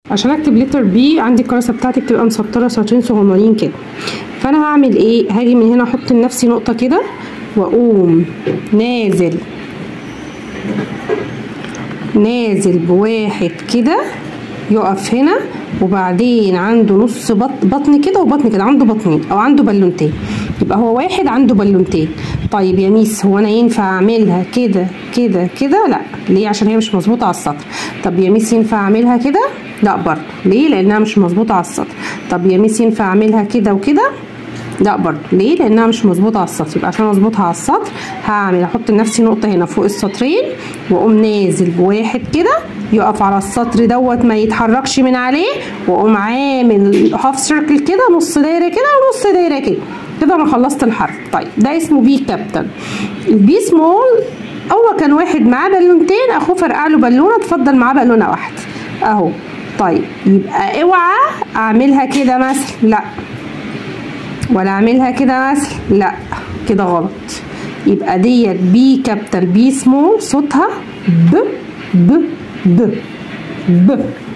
عشان اكتب لتر بي عندي الكراسه بتاعتي بتبقى مسطره سطرين صغننين كده فانا هعمل ايه هاجي من هنا احط لنفسي نقطه كده واقوم نازل نازل بواحد كده يقف هنا وبعدين عنده نص بط بطن كده وبطن كده عنده بطنين او عنده بالونتين يبقى هو واحد عنده بالونتين طيب يا ميس هو انا ينفع اعملها كده كده كده لا ليه عشان هي مش مظبوطه على السطر طب يا ميس ينفع اعملها كده لا برضه ليه لانها مش مظبوطه على السطر طب يا ميس ينفع اعملها كده وكده لا برضه ليه لانها مش مظبوطه على السطر يبقى عشان اظبطها على السطر هعمل احط لنفسي نقطه هنا فوق السطرين واقوم نازل بواحد كده يقف على السطر دوت ما يتحركش من عليه واقوم عامل هاف سيركل كده نص دايره كده ونص دايره كده كده انا خلصت الحرف طيب ده اسمه بي كابتن البي سمول هو كان واحد معاه بالونتين اخوه فرقع له بالونه اتفضل معاه بالونه واحده اهو طيب يبقى اوعى اعملها كده مثلا لا ولا اعملها كده مثلا لا كده غلط يبقى ديت بي كابيتال بي سمول صوتها ب ب ب ب